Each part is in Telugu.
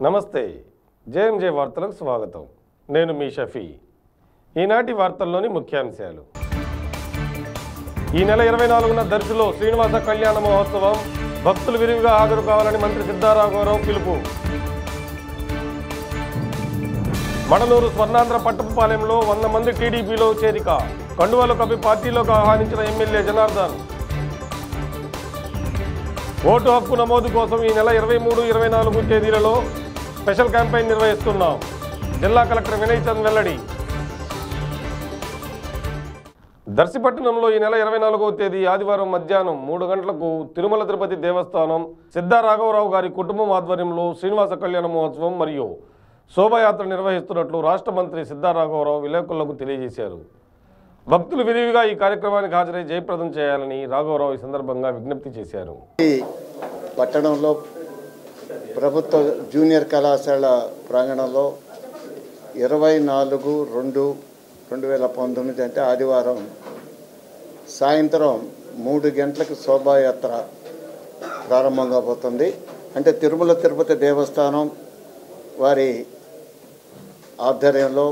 నమస్తే జేఎంజే వార్తలకు స్వాగతం నేను మీ షఫీ ఈనాటి వార్తల్లోని ముఖ్యాంశాలు ఈ నెల ఇరవై నాలుగున దర్శిలో శ్రీనివాస కళ్యాణ మహోత్సవం భక్తులు విరివిగా హాజరు కావాలని మంత్రి సిద్ధారాఘవరావు పిలుపు మడలూరు స్వర్ణాంధ్ర పట్టపుపాలెంలో వంద మంది టీడీపీలో చేరిక కండువాలు కప్పి పార్టీలోకి ఆహ్వానించిన ఎమ్మెల్యే జనార్దన్ ఓటు హక్కు నమోదు కోసం ఈ నెల ఇరవై మూడు ఇరవై నాలుగు తేదీలలో స్పెషల్ క్యాంపెయిన్ నిర్వహిస్తున్నాం జిల్లా కలెక్టర్ వినయ్ చంద్ వెల్లడి దర్శిపట్టణంలో ఈ నెల ఇరవై నాలుగవ తేదీ ఆదివారం మధ్యాహ్నం మూడు గంటలకు తిరుమల తిరుపతి దేవస్థానం సిద్ధా రాఘవరావు గారి కుటుంబం ఆధ్వర్యంలో శ్రీనివాస కళ్యాణ మహోత్సవం మరియు శోభాయాత్ర నిర్వహిస్తున్నట్లు రాష్ట్ర మంత్రి సిద్ధా రాఘవరావు విలేకరులకు తెలియజేశారు భక్తులు విరివిగా ఈ కార్యక్రమానికి హాజరై జయప్రదం చేయాలని రాఘవరావు ఈ సందర్భంగా విజ్ఞప్తి చేశారు ఈ పట్టణంలో ప్రభుత్వ జూనియర్ కళాశాల ప్రాంగణంలో ఇరవై నాలుగు రెండు రెండు వేల పంతొమ్మిది అంటే ఆదివారం సాయంత్రం మూడు గంటలకు శోభాయాత్ర ప్రారంభం కాబోతుంది అంటే తిరుమల తిరుపతి దేవస్థానం వారి ఆధ్వర్యంలో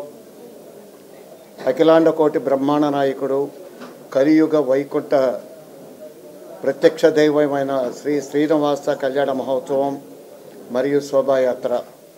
అఖిలాండ కోటి బ్రహ్మాండ నాయకుడు కలియుగ వైకుంఠ ప్రత్యక్ష దైవమైన శ్రీ శ్రీనివాస కళ్యాణ మహోత్సవం మరియు శోభాయాత్ర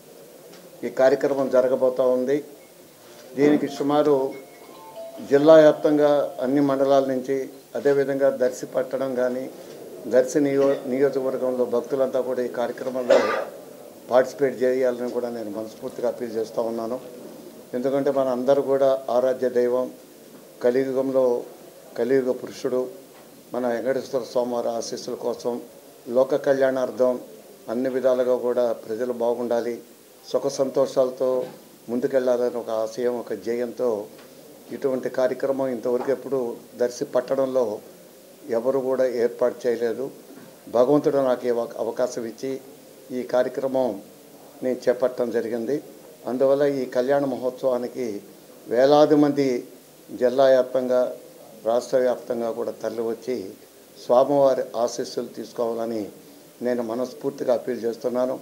ఈ కార్యక్రమం జరగబోతూ ఉంది దీనికి సుమారు జిల్లా వ్యాప్తంగా అన్ని మండలాల నుంచి అదేవిధంగా దర్శి పట్టణం కానీ దర్శి నియో నియోజకవర్గంలో భక్తులంతా కూడా ఈ కార్యక్రమంలో పార్టిసిపేట్ చేయాలని కూడా నేను మనస్ఫూర్తిగా అప్పీల్ చేస్తూ ఉన్నాను ఎందుకంటే మన అందరూ కూడా ఆరాధ్య దైవం కలియుగంలో కలియుగ పురుషుడు మన వెంకటేశ్వర స్వామివారి ఆశీస్సుల కోసం లోక కళ్యాణార్థం అన్ని విధాలుగా కూడా ప్రజలు బాగుండాలి సుఖ సంతోషాలతో ముందుకెళ్లాలని ఒక ఆశయం ఒక జయంతో ఇటువంటి కార్యక్రమం ఇంతవరకు ఎప్పుడు దర్శి పట్టడంలో ఎవరు కూడా ఏర్పాటు చేయలేదు భగవంతుడు నాకు ఈ అవ- అవకాశం ఇచ్చి ఈ కార్యక్రమం నేను చేపట్టడం జరిగింది అందువల్ల ఈ కళ్యాణ మహోత్సవానికి వేలాది మంది జిల్లా వ్యాప్తంగా రాష్ట్ర వ్యాప్తంగా కూడా తరలి వచ్చి స్వామివారి ఆశీస్సులు తీసుకోవాలని నేను మనస్ఫూర్తిగా అప్పీల్ చేస్తున్నాను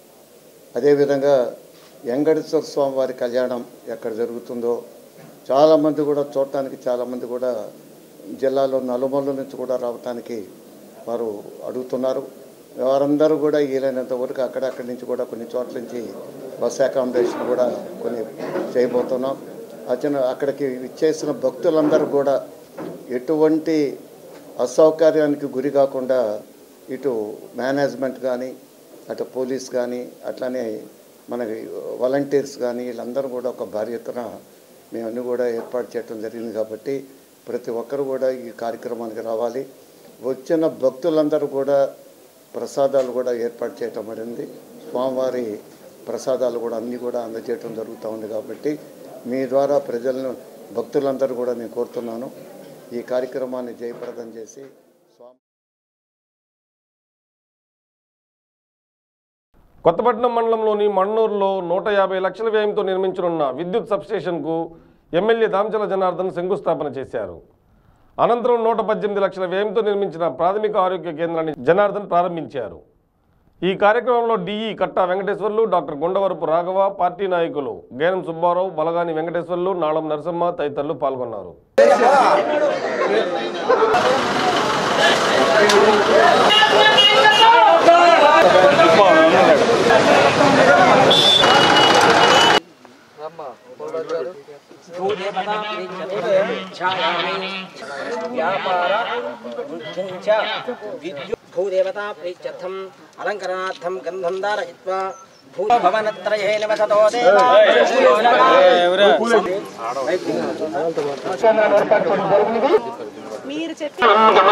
అదేవిధంగా వెంకటేశ్వర స్వామి వారి కళ్యాణం ఎక్కడ జరుగుతుందో చాలామంది కూడా చూడటానికి చాలామంది కూడా జిల్లాలో నలుమూల నుంచి కూడా రావటానికి వారు అడుగుతున్నారు వారందరూ కూడా వీలైనంత వరకు అక్కడక్కడి నుంచి కూడా కొన్ని చోట్ల నుంచి బస్ అకామిడేషన్ కూడా కొన్ని చేయబోతున్నాం అతను అక్కడికి ఇచ్చేసిన భక్తులందరూ కూడా ఎటువంటి అసౌకర్యానికి గురి కాకుండా ఇటు మేనేజ్మెంట్ కానీ అటు పోలీస్ కానీ అట్లానే మనకి వాలంటీర్స్ కానీ వీళ్ళందరూ కూడా ఒక భారీ ఎత్తున మేమన్నీ కూడా ఏర్పాటు చేయడం జరిగింది కాబట్టి ప్రతి ఒక్కరు కూడా ఈ కార్యక్రమానికి రావాలి వచ్చిన భక్తులందరూ కూడా ప్రసాదాలు కూడా ఏర్పాటు చేయటం పడింది స్వామివారి ప్రసాదాలు కూడా అన్నీ కూడా అందజేయటం జరుగుతూ ఉంది కాబట్టి మీ ద్వారా ప్రజలను భక్తులందరూ కూడా నేను కోరుతున్నాను ఈ కార్యక్రమాన్ని జయప్రదం చేసి స్వామి కొత్తపట్నం మండలంలోని మన్నూరులో నూట యాభై లక్షల వ్యయంతో నిర్మించనున్న విద్యుత్ సబ్స్టేషన్కు ఎమ్మెల్యే దామచల జనార్దన్ శంకుస్థాపన చేశారు అనంతరం నూట పద్దెనిమిది లక్షల వ్యయంతో నిర్మించిన ప్రాథమిక ఆరోగ్య కేంద్రాన్ని జనార్దన్ ప్రారంభించారు ఈ కార్యక్రమంలో DE Katta Venkateswarlu doctor Gundavarapu Raghava party నాయకులు గేనం సుబ్బారావు బలగాని వెంకటేశ్వర్లు నాళం నరసింహ తదితరులు పాల్గొన్నారు వ్యాపార వృద్ధిం చ విద్యుత్ భూదేవతా ప్రీత్యర్థం అలంకరణార్థం గంధం దారయిత్వా భూభవనత్రయే నివసతో దేవా మీరు చెప్పి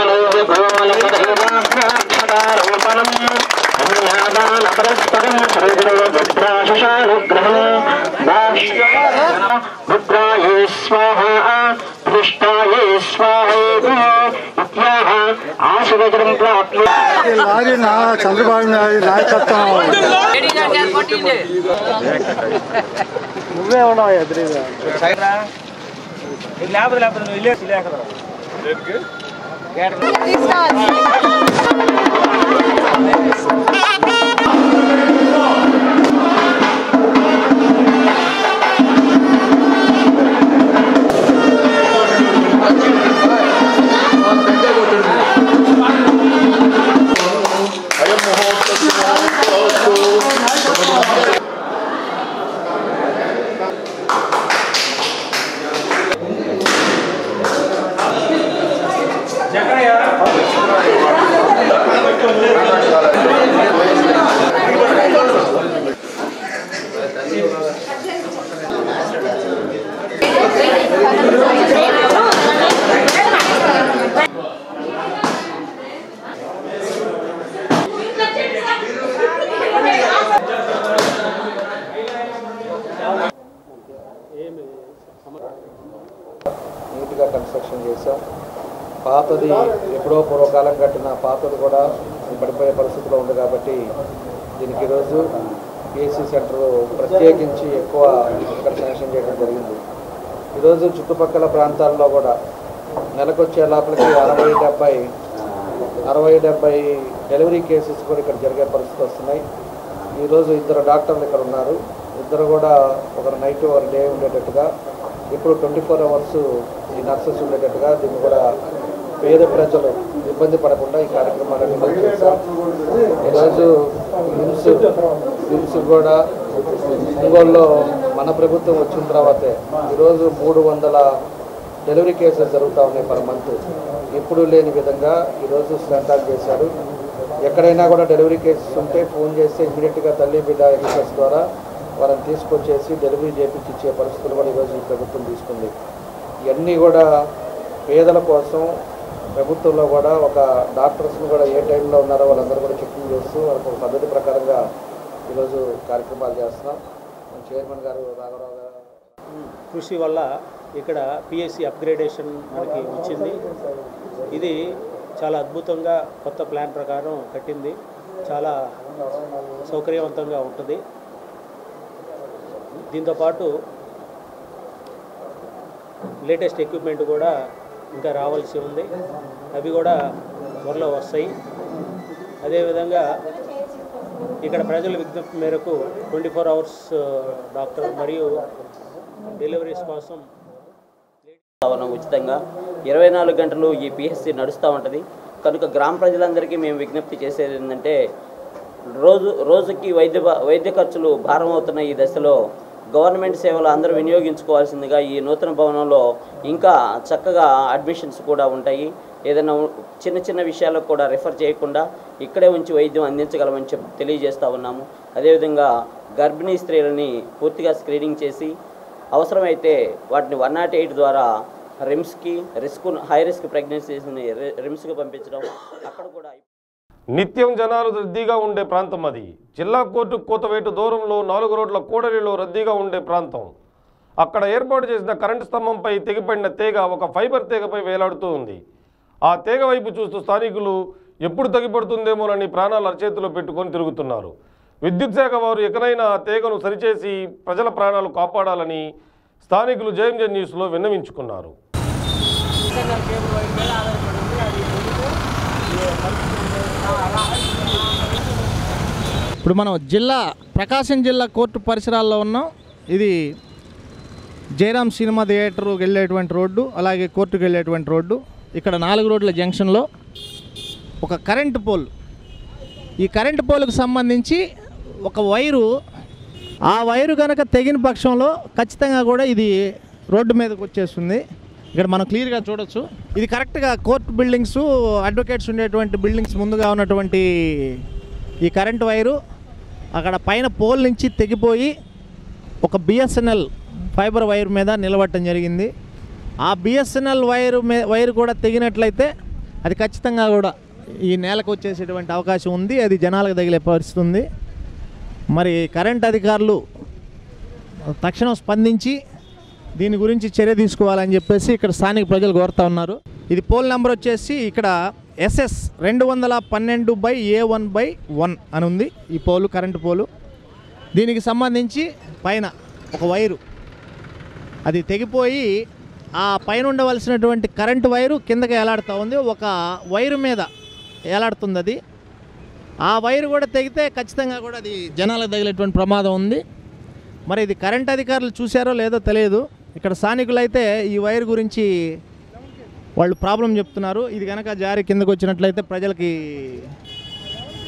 రుద్రాయే స్వాహ పృష్టాయే స్వాహేతి ఇత్యాహ ఆశువచనం ప్రాప్య లారీ నా చంద్రబాబు నాయుడు నాయకత్వం నువ్వే ఉన్నావు ఎదురుగా లేకపోతే లేకపోతే నువ్వు ఇల్లేసి లేకదా తీసుకోవాలి నీట్గా కన్స్ట్రక్షన్ చేసాం పాతది ఎప్పుడో పూర్వకాలం కట్టిన పాతది కూడా పడిపోయే పరిస్థితిలో ఉంది కాబట్టి దీనికి ఈరోజు పిఎస్సి సెంటర్ ప్రత్యేకించి ఎక్కువ ఇక్కడ శాంక్షన్ చేయడం జరిగింది ఈరోజు చుట్టుపక్కల ప్రాంతాల్లో కూడా నెలకొచ్చే లోపలికి అరవై డెబ్బై అరవై డెబ్బై డెలివరీ కేసెస్ కూడా ఇక్కడ జరిగే పరిస్థితి వస్తున్నాయి ఈరోజు ఇద్దరు డాక్టర్లు ఇక్కడ ఉన్నారు ఇద్దరు కూడా ఒకరు నైట్ ఒకరు డే ఉండేటట్టుగా ఇప్పుడు ట్వంటీ ఫోర్ అవర్స్ ఈ నర్సెస్ ఉండేటట్టుగా దీన్ని కూడా పేద ప్రజలు ఇబ్బంది పడకుండా ఈ కార్యక్రమాలను అమలు చేస్తాం ఈరోజు నిమ్స్ నిమ్స్ కూడా ఒంగోలులో మన ప్రభుత్వం వచ్చిన తర్వాతే ఈరోజు మూడు వందల డెలివరీ కేసెస్ జరుగుతూ ఉన్నాయి పర్ మంత్ ఎప్పుడు లేని విధంగా ఈరోజు స్టాండ్ చేశారు ఎక్కడైనా కూడా డెలివరీ కేసెస్ ఉంటే ఫోన్ చేస్తే ఇమీడియట్గా తల్లి బిడ్డ ఎన్ఎస్ఎస్ ద్వారా వాళ్ళని తీసుకొచ్చేసి డెలివరీ చేపించి ఇచ్చే పరిస్థితులు కూడా ఈరోజు ఈ ప్రభుత్వం తీసుకుంది ఇవన్నీ కూడా పేదల కోసం ప్రభుత్వంలో కూడా ఒక డాక్టర్స్ని కూడా ఏ టైంలో ఉన్నారో వాళ్ళందరూ కూడా చెకింగ్ చేస్తూ వాళ్ళకి ఒక పద్ధతి ప్రకారంగా ఈరోజు కార్యక్రమాలు చేస్తున్నాం మన చైర్మన్ గారు రాఘవరావు గారు కృషి వల్ల ఇక్కడ పిఎస్సి అప్గ్రేడేషన్ మనకి వచ్చింది ఇది చాలా అద్భుతంగా కొత్త ప్లాన్ ప్రకారం కట్టింది చాలా సౌకర్యవంతంగా ఉంటుంది దీంతోపాటు లేటెస్ట్ ఎక్విప్మెంట్ కూడా ఇంకా రావాల్సి ఉంది అవి కూడా త్వరలో వస్తాయి అదేవిధంగా ఇక్కడ ప్రజల విజ్ఞప్తి మేరకు ట్వంటీ ఫోర్ అవర్స్ డాక్టర్ మరియు డెలివరీస్ కోసం ఉన్నాం ఉచితంగా ఇరవై నాలుగు గంటలు ఈ పిహెచ్సి నడుస్తూ ఉంటుంది కనుక గ్రామ ప్రజలందరికీ మేము విజ్ఞప్తి చేసేది ఏంటంటే రోజు రోజుకి వైద్య భా- వైద్య ఖర్చులు భారం అవుతున్న ఈ దశలో గవర్నమెంట్ సేవలు అందరూ వినియోగించుకోవాల్సిందిగా ఈ నూతన భవనంలో ఇంకా చక్కగా అడ్మిషన్స్ కూడా ఉంటాయి ఏదైనా ఉ- చిన్న చిన్న విషయాలకు కూడా రిఫర్ చేయకుండా ఇక్కడే ఉంచి వైద్యం అందించగలమని చెప్పి తెలియజేస్తూ ఉన్నాము అదేవిధంగా గర్భిణీ స్త్రీలని పూర్తిగా స్క్రీనింగ్ చేసి అవసరమైతే వాటిని వన్ నాట్ ఎయిట్ ద్వారా రిమ్స్కి రిస్క్ హై రిస్క్ ప్రెగ్నెన్సీస్ని రి- రిమ్స్కి పంపించడం అక్కడ కూడా నిత్యం జనాలు రద్దీగా ఉండే ప్రాంతం అది జిల్లా కోర్టు కోతవేటు దూరంలో నాలుగు రోడ్ల కూడలిలో రద్దీగా ఉండే ప్రాంతం అక్కడ ఏర్పాటు చేసిన కరెంటు స్తంభంపై తెగిపడిన తీగ ఒక ఫైబర్ తీగపై వేలాడుతూ ఉంది ఆ తీగ వైపు చూస్తూ స్థానికులు ఎప్పుడు తగ్గిపడుతుందేమోనని ప్రాణాలు అరచేతిలో పెట్టుకొని తిరుగుతున్నారు విద్యుత్ శాఖ వారు ఎకనైనా ఆ తీగను సరిచేసి ప్రజల ప్రాణాలు కాపాడాలని స్థానికులు జేఎంజే న్యూస్లో విన్నవించుకున్నారు ఇప్పుడు మనం జిల్లా ప్రకాశం జిల్లా కోర్టు పరిసరాల్లో ఉన్నాం ఇది జయరామ్ సినిమా థియేటర్కి వెళ్ళేటువంటి రోడ్డు అలాగే కోర్టుకు వెళ్ళేటువంటి రోడ్డు ఇక్కడ నాలుగు రోడ్ల జంక్షన్లో ఒక కరెంటు పోల్ ఈ కరెంటు పోల్కు సంబంధించి ఒక వైరు ఆ వైరు కనుక తెగిన పక్షంలో ఖచ్చితంగా కూడా ఇది రోడ్డు మీదకి వచ్చేస్తుంది ఇక్కడ మనం క్లియర్గా చూడొచ్చు ఇది కరెక్ట్గా కోర్టు బిల్డింగ్స్ అడ్వకేట్స్ ఉండేటువంటి బిల్డింగ్స్ ముందుగా ఉన్నటువంటి ఈ కరెంటు వైరు అక్కడ పైన పోల్ నుంచి తెగిపోయి ఒక బిఎస్ఎన్ఎల్ ఫైబర్ వైర్ మీద నిలబడటం జరిగింది ఆ బిఎస్ఎన్ఎల్ వైర్ మే వైర్ కూడా తెగినట్లయితే అది ఖచ్చితంగా కూడా ఈ నేలకు వచ్చేసేటువంటి అవకాశం ఉంది అది జనాలకు తగిలే పరిస్థితి ఉంది మరి కరెంట్ అధికారులు తక్షణం స్పందించి దీని గురించి చర్య తీసుకోవాలని చెప్పేసి ఇక్కడ స్థానిక ప్రజలు కోరుతా ఉన్నారు ఇది పోల్ నెంబర్ వచ్చేసి ఇక్కడ ఎస్ఎస్ రెండు వందల పన్నెండు by A one by one అని ఉంది ఈ పోలు కరెంటు పోలు దీనికి సంబంధించి పైన ఒక వైరు అది తెగిపోయి ఆ పైన ఉండవలసినటువంటి కరెంటు వైరు కిందకి ఏలాడుతూ ఉంది ఒక వైరు మీద ఏలాడుతుంది అది ఆ వైరు కూడా తెగితే ఖచ్చితంగా కూడా అది జనాలకు తగిలేటువంటి ప్రమాదం ఉంది మరి ఇది కరెంట్ అధికారులు చూశారో లేదో తెలియదు ఇక్కడ స్థానికులు అయితే ఈ వైర్ గురించి వాళ్ళు ప్రాబ్లం చెప్తున్నారు ఇది కనుక జారి కిందకు వచ్చినట్లయితే ప్రజలకి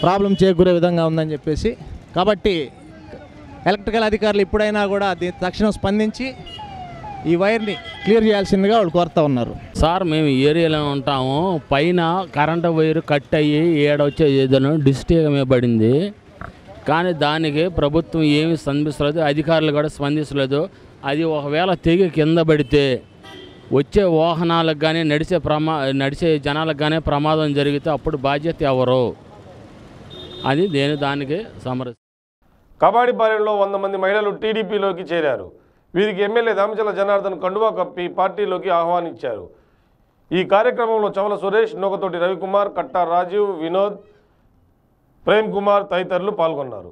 ప్రాబ్లం చేకూరే విధంగా ఉందని చెప్పేసి కాబట్టి ఎలక్ట్రికల్ అధికారులు ఇప్పుడైనా కూడా దీని తక్షణం స్పందించి ఈ వైర్ని క్లియర్ చేయాల్సిందిగా వాళ్ళు కోరుతా ఉన్నారు సార్ మేము ఈ ఏరియాలో ఉంటాము పైన కరెంటు వైర్ కట్ అయ్యి ఏడొచ్చే ఏదైనా డిస్టేక్ పడింది కానీ దానికి ప్రభుత్వం ఏమి స్పందిస్తలేదు అధికారులు కూడా స్పందించలేదు అది ఒకవేళ తెగి కింద పడితే వచ్చే వాహనాలకు కానీ నడిచే ప్రమా నడిచే జనాలకు కానీ ప్రమాదం జరిగితే అప్పుడు బాధ్యత ఎవరు అది దేని దానికి సమర కబాడిపాలెంలో వంద మంది మహిళలు టీడీపీలోకి చేరారు వీరికి ఎమ్మెల్యే దామచల జనార్దన్ కండువా కప్పి పార్టీలోకి ఆహ్వానించారు ఈ కార్యక్రమంలో చవల సురేష్ నూకతోటి రవికుమార్ కట్టా రాజీవ్ వినోద్ ప్రేమ్ కుమార్ తదితరులు పాల్గొన్నారు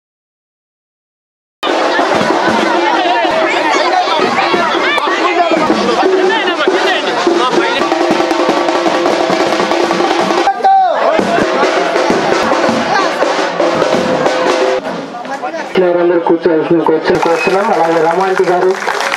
అందరూ కూర్చోవలసిన కూర్చొని కూర్చున్నాం అలాగే రమాంటి గారు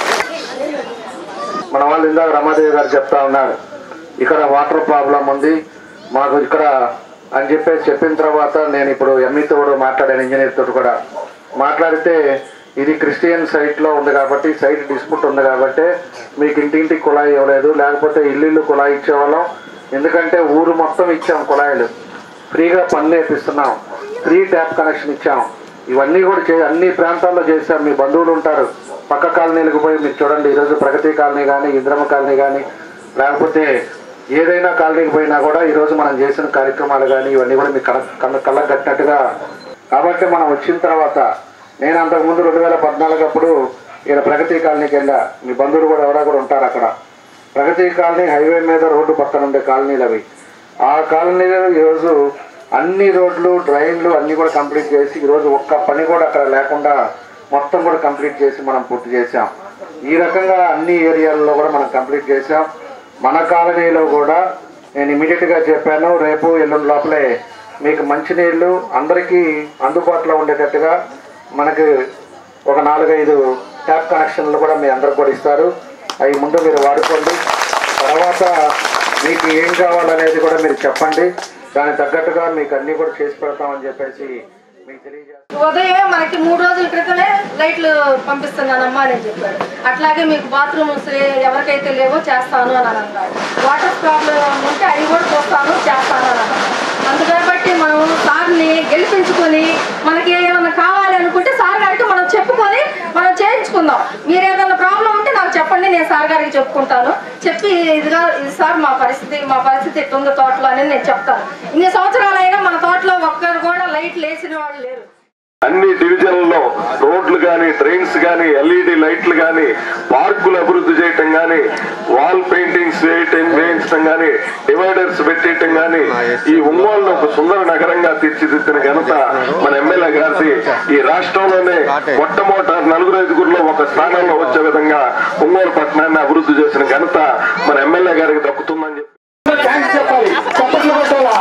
మన వాళ్ళు ఇందాక రమాదేవి గారు చెప్తా ఉన్నారు ఇక్కడ వాటర్ ప్రాబ్లం ఉంది మాకు ఇక్కడ అని చెప్పేసి చెప్పిన తర్వాత నేను ఇప్పుడు ఎంఈతో కూడా మాట్లాడాను ఇంజనీర్ తోటి కూడా మాట్లాడితే ఇది క్రిస్టియన్ సైట్ లో ఉంది కాబట్టి సైట్ డిస్ప్యూట్ ఉంది కాబట్టి మీకు ఇంటింటికి కుళాయి ఇవ్వలేదు లేకపోతే ఇల్లు కుళాయి ఇచ్చేవాళ్ళం ఎందుకంటే ఊరు మొత్తం ఇచ్చాం కుళాయిలు ఫ్రీగా పనులు నేర్పిస్తున్నాం ఫ్రీ ట్యాప్ కనెక్షన్ ఇచ్చాం ఇవన్నీ కూడా చే అన్ని ప్రాంతాల్లో చేశాం మీ బంధువులు ఉంటారు పక్క కాలనీలకు పోయి మీరు చూడండి ఈరోజు ప్రగతి కాలనీ కానీ ఇంద్రమ్మ కాలనీ కానీ లేకపోతే ఏదైనా కాలనీకి పోయినా కూడా ఈరోజు మనం చేసిన కార్యక్రమాలు కానీ ఇవన్నీ కూడా మీకు కళ్ళ కళ్ళ కళ్ళకు కట్టినట్టుగా కాబట్టి మనం వచ్చిన తర్వాత నేను అంతకుముందు రెండు వేల పద్నాలుగు అప్పుడు ఇక్కడ ప్రగతి కాలనీకి వెళ్ళా మీ బంధువులు కూడా ఎవరా కూడా ఉంటారు అక్కడ ప్రగతి కాలనీ హైవే మీద రోడ్డు పక్కన ఉండే కాలనీలు అవి ఆ కాలనీలో ఈరోజు అన్ని రోడ్లు డ్రైన్లు అన్ని కూడా కంప్లీట్ చేసి ఈరోజు ఒక్క పని కూడా అక్కడ లేకుండా మొత్తం కూడా కంప్లీట్ చేసి మనం పూర్తి చేసాం ఈ రకంగా అన్ని ఏరియాల్లో కూడా మనం కంప్లీట్ చేసాం మన కాలనీలో కూడా నేను ఇమీడియట్గా చెప్పాను రేపు ఎల్లుండి లోపలే మీకు మంచినీళ్ళు అందరికీ అందుబాటులో ఉండేటట్టుగా మనకి ఒక నాలుగైదు ట్యాప్ కనెక్షన్లు కూడా మీ అందరికి కూడా ఇస్తారు అవి ముందు మీరు వాడుకోండి తర్వాత మీకు ఏం కావాలనేది కూడా మీరు చెప్పండి దానికి తగ్గట్టుగా మీకు అన్నీ కూడా చేసి పెడతామని చెప్పేసి మీకు తెలియజేస్తాను ఉదయమే మనకి మూడు రోజుల క్రితమే లైట్లు పంపిస్తున్నానమ్మా అని చెప్పాడు అట్లాగే మీకు బాత్రూమ్స్ ఎవరికైతే లేవో చేస్తాను అని అన్నాడు వాటర్ ప్రాబ్లం ఉంటే అవి కూడా చూస్తాను చేస్తాను అని అన్నాడు అందుకని మనం సార్ని గెలిపించుకొని మనకి ఏమైనా కావాలి అనుకుంటే సార్ గారికి మనం చెప్పుకొని మనం చేయించుకుందాం మీరు ఏదైనా ప్రాబ్లం ఉంటే నాకు చెప్పండి నేను సార్ గారికి చెప్పుకుంటాను చెప్పి ఇదిగా ఇది సార్ మా పరిస్థితి మా పరిస్థితి ఎట్లుందో తోటలో అనేది నేను చెప్తాను ఇన్ని సంవత్సరాలైనా మన తోటలో ఒక్కరు కూడా లైట్లు వేసిన వాళ్ళు లేరు అన్ని డివిజన్లలో రోడ్లు కానీ డ్రైన్స్ కానీ ఎల్ఈడి లైట్లు కానీ పార్కులు అభివృద్ధి చేయటం కానీ వాల్ పెయింటింగ్స్ వేయటం వేయించడం కానీ డివైడర్స్ పెట్టేయటం కానీ ఈ ఒంగోలును ఒక సుందర నగరంగా తీర్చిదిద్దిన ఘనత మన ఎమ్మెల్యే గారిది ఈ రాష్ట్రంలోనే మొట్టమొదట నలుగురు ఐదుగురులో ఒక స్థానంలో వచ్చే విధంగా ఒంగోలు పట్టణాన్ని అభివృద్ధి చేసిన ఘనత మన ఎమ్మెల్యే గారికి దక్కుతుందని చెప్పి థ్యాంక్స్ చెప్పాలి చప్పట్లు కొట్టాలా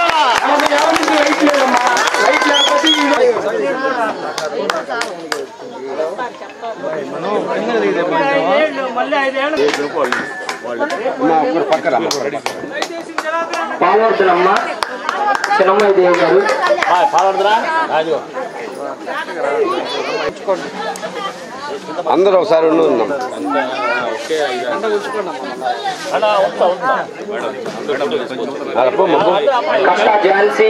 మనకి ఎవరి నుంచి లైట్ లేదమ్మా లైట్ లేకపోతే ఈ పాలవలసినమ్మ చిన్నమ్మాయి దేవి గారు రాజు అందరూ ఒకసారి ఉండి ఉందాం కష్టా ఝాన్సీ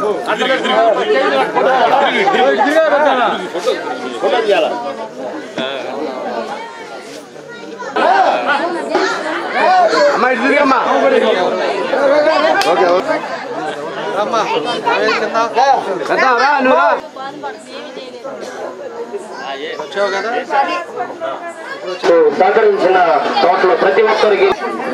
అమ్మా ఇటు తిరిగమ్మా ఓకే ఓకే పెద్దాం, రా నువ్వు రా సహకరించిన తోటలో ప్రతి ఒక్కరికి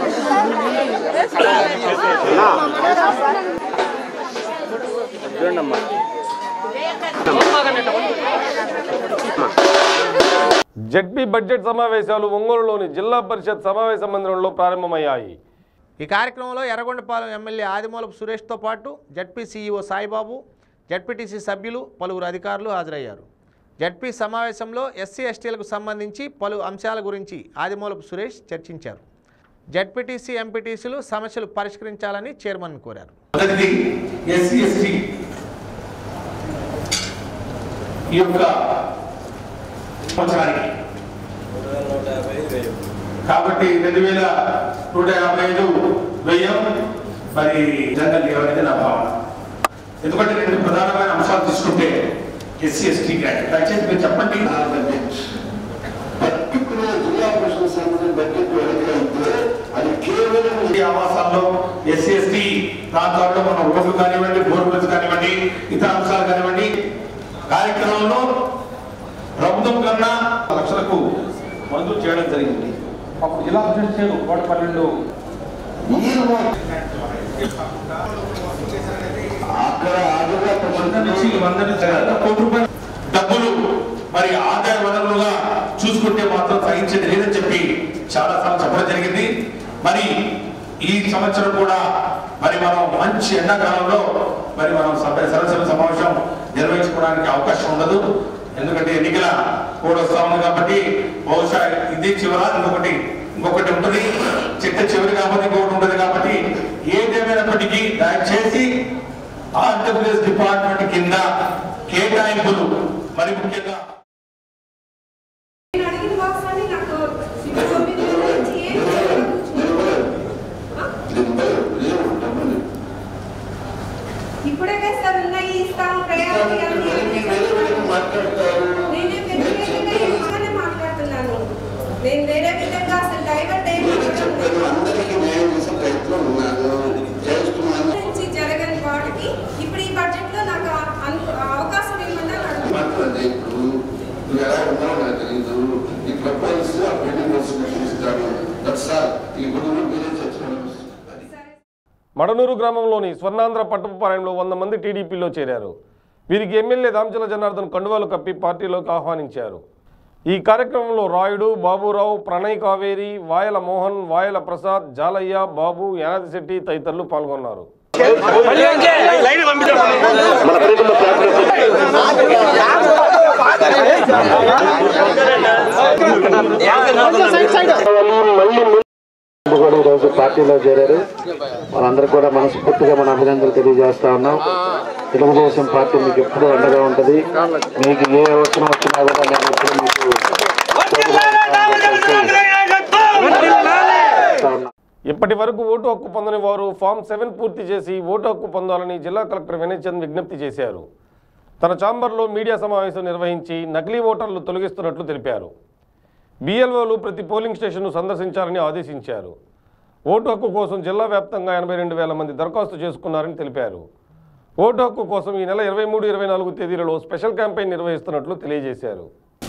జడ్పీ బడ్జెట్ సమావేశాలు ఒంగోలులోని జిల్లా పరిషత్ సమావేశ మందిరంలో ప్రారంభమయ్యాయి ఈ కార్యక్రమంలో ఎర్రగొండపాలెం ఎమ్మెల్యే ఆదిమూలపు సురేష్తో పాటు జడ్పీ సీఈఓ సాయిబాబు జడ్పీటీసీ సభ్యులు పలువురు అధికారులు హాజరయ్యారు జడ్పీ సమావేశంలో ఎస్సీ ఎస్టీలకు సంబంధించి పలు అంశాల గురించి ఆదిమూలపు సురేష్ చర్చించారు జడ్పీటీసీ ఎంపీటీసీలు సమస్యలు పరిష్కరించాలని చైర్మన్ కోరారు మొదటిది ఎస్సీ ఎస్టీ ఈ యొక్క సంవత్సరానికి కాబట్టి రెండు వేల నూట యాభై ఐదు వ్యయం మరి జనరల్ లేవ్ అనేది నా భావన ఎందుకంటే రెండు ప్రధానమైన అంశాలు తీసుకుంటే ఎస్సీ ఎస్టీ గ్రాంట్ దయచేసి మీరు చెప్పండి జిల్లా పరిషత్ సంబంధించిన బడ్జెట్ వెనకైతే అది కేవలం ఈ ఆవాసాల్లో ఎస్సీ ఎస్టీ ప్రాంతాల్లో మన రోడ్లు కానివ్వండి బోర్వెల్స్ కానివ్వండి ఇతర అంశాలు కానివ్వండి కార్యక్రమంలో ప్రభుత్వం కన్నా లక్షలకు మంజూరు చేయడం జరిగింది అప్పుడు జిల్లా పరిషత్ చేరు కోట పన్నెండు వంద నుంచి వంద నుంచి కోటి రూపాయలు డబ్బులు మరి ఆదాయ వనరులుగా చూసుకుంటే మాత్రం సహించేది లేదని చెప్పి చాలా సార్లు చెప్పడం జరిగింది మరి ఈ సంవత్సరం కూడా మరి మనం మంచి ఎండాకాలంలో మరి మనం సభ సరస్వతి సమావేశం నిర్వహించుకోవడానికి అవకాశం ఉండదు ఎందుకంటే ఎన్నికల కూడా వస్తా ఉంది కాబట్టి బహుశా ఇది చివర ఇంకొకటి ఇంకొకటి ఉంటుంది చిట్ట చివరి కాబట్టి ఇంకొకటి ఉంటుంది కాబట్టి ఏదేమైనప్పటికీ దయచేసి ఆంధ్రప్రదేశ్ డిపార్ట్మెంట్ కింద కేటాయింపులు మరి ముఖ్యంగా నేను అడిగిన వాస్తవాన్ని నాకు తొమ్మిది నెలల నుంచి ఏం చేయకుండా కూర్చున్నాను. ఇప్పుడే కదా సార్ ఉన్నాయి ఇస్తాము ప్రయాణం ఇవన్నీ అన్నీ చెప్తున్నారు. నేనే వ్యతిరేకంగా ఈ విధంగానే మాట్లాడుతున్నాను నేను వేరే విధంగా అసలు డైవర్ట్ ఏం అవ్వడం లేదు. నుంచి జరగని వాటికి ఇప్పుడు ఈ బడ్జెట్ లో నాకు ఆ- అను- ఆ అవకాశం ఇవ్వమని అడుగుతున్నాను మాట్లాడే ఇప్పుడు నువ్వు ఎలా ఉన్నావు నాకు తెలియదు ఈ ప్రపోజల్స్ ఆ పెండింగ్ ఇస్తాడు దట్స్ ఆల్ ఇప్పుడు మీరే చర్చలు మడనూరు గ్రామంలోని స్వర్ణాంధ్ర పట్టపుపాలయంలో వంద మంది టీడీపీలో చేరారు వీరికి ఎమ్మెల్యే దామచల జనార్దన్ కండువాలు కప్పి పార్టీలోకి ఆహ్వానించారు ఈ కార్యక్రమంలో రాయుడు బాబురావు ప్రణయ్ కావేరి వాయల మోహన్ వాయల ప్రసాద్ జాలయ్య బాబు యానాదిశెట్టి తదితరులు పాల్గొన్నారు కూడా ఈరోజు పార్టీలో చేరారు వాళ్ళందరూ కూడా మనస్ఫూర్తిగా మన అభినందనలు తెలియజేస్తా ఉన్నాం తెలుగుదేశం పార్టీ మీకు ఎప్పుడూ అండగా ఉంటుంది మీకు ఏ అవసరం వచ్చినా కూడా నేను ఎప్పుడు మీకు ఇప్పటి వరకు ఓటు హక్కు పొందని వారు ఫామ్ సెవెన్ పూర్తి చేసి ఓటు హక్కు పొందాలని జిల్లా కలెక్టర్ వినయ్ చంద్ విజ్ఞప్తి చేశారు తన ఛాంబర్లో మీడియా సమావేశం నిర్వహించి నకిలీ ఓటర్లు తొలగిస్తున్నట్లు తెలిపారు బిఎల్ఓలు ప్రతి పోలింగ్ స్టేషన్ను సందర్శించాలని ఆదేశించారు ఓటు హక్కు కోసం జిల్లా వ్యాప్తంగా ఎనభై రెండు వేల మంది దరఖాస్తు చేసుకున్నారని తెలిపారు ఓటు హక్కు కోసం ఈ నెల ఇరవై మూడు ఇరవై నాలుగు తేదీలలో స్పెషల్ క్యాంపెయిన్ నిర్వహిస్తున్నట్లు తెలియజేశారు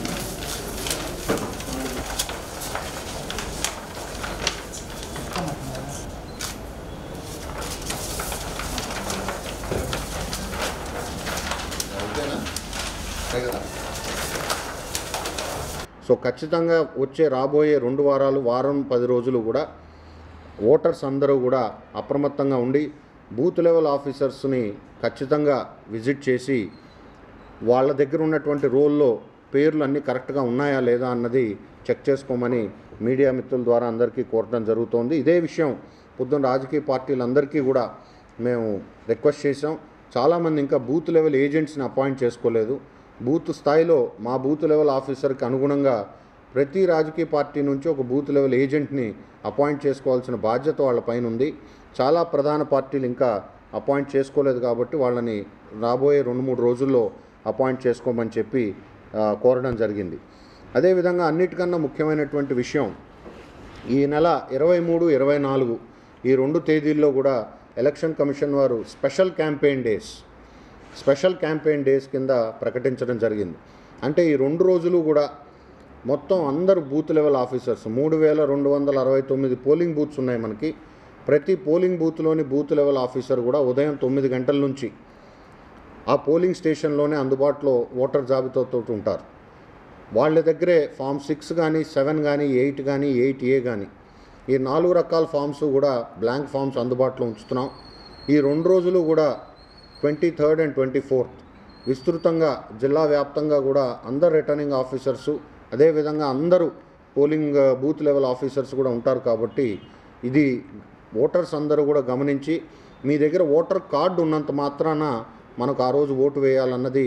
సో ఖచ్చితంగా వచ్చే రాబోయే రెండు వారాలు వారం పది రోజులు కూడా ఓటర్స్ అందరూ కూడా అప్రమత్తంగా ఉండి బూత్ లెవెల్ ఆఫీసర్స్ని ఖచ్చితంగా విజిట్ చేసి వాళ్ళ దగ్గర ఉన్నటువంటి రోల్లో పేర్లు అన్నీ కరెక్ట్గా ఉన్నాయా లేదా అన్నది చెక్ చేసుకోమని మీడియా మిత్రుల ద్వారా అందరికీ కోరడం జరుగుతోంది ఇదే విషయం పొద్దున్న రాజకీయ పార్టీలందరికీ కూడా మేము రిక్వెస్ట్ చేసాం చాలామంది ఇంకా బూత్ లెవెల్ ఏజెంట్స్ని అపాయింట్ చేసుకోలేదు బూత్ స్థాయిలో మా బూత్ లెవెల్ ఆఫీసర్కి అనుగుణంగా ప్రతి రాజకీయ పార్టీ నుంచి ఒక బూత్ లెవెల్ ఏజెంట్ని అపాయింట్ చేసుకోవాల్సిన బాధ్యత వాళ్ళ పైన ఉంది చాలా ప్రధాన పార్టీలు ఇంకా అపాయింట్ చేసుకోలేదు కాబట్టి వాళ్ళని రాబోయే రెండు మూడు రోజుల్లో అపాయింట్ చేసుకోమని చెప్పి ఆ, కోరడం జరిగింది అదేవిధంగా అన్నిటికన్నా ముఖ్యమైనటువంటి విషయం ఈ నెల ఇరవై మూడు ఇరవై నాలుగు ఈ రెండు తేదీల్లో కూడా ఎలక్షన్ కమిషన్ వారు special campaign days special campaign days కింద ప్రకటించడం జరిగింది అంటే ఈ రెండు రోజులు కూడా మొత్తం అందరు బూత్ లెవెల్ ఆఫీసర్స్ మూడు వేల రెండు వందల అరవై తొమ్మిది పోలింగ్ బూత్స్ ఉన్నాయి మనకి ప్రతి పోలింగ్ బూత్లోని బూత్ లెవెల్ ఆఫీసర్ కూడా ఉదయం తొమ్మిది గంటల నుంచి ఆ పోలింగ్ స్టేషన్లోనే అందుబాటులో ఓటర్ జాబితాతో ఉంటారు వాళ్ళ దగ్గరే ఫామ్ సిక్స్ కానీ సెవెన్ కానీ ఎయిట్ కానీ ఎయిట్ ఏ కానీ ఈ నాలుగు రకాల ఫామ్స్ కూడా బ్లాంక్ ఫామ్స్ అందుబాటులో ఉంచుతున్నాం ఈ రెండు రోజులు కూడా twenty third and twenty fourth విస్తృతంగా జిల్లా వ్యాప్తంగా కూడా అందరు రిటర్నింగ్ ఆఫీసర్సు అదేవిధంగా అందరూ పోలింగ్ బూత్ లెవెల్ ఆఫీసర్స్ కూడా ఉంటారు కాబట్టి ఇది ఓటర్స్ అందరూ కూడా గమనించి మీ దగ్గర ఓటర్ కార్డు ఉన్నంత మాత్రాన మనకు ఆ రోజు ఓటు వేయాలన్నది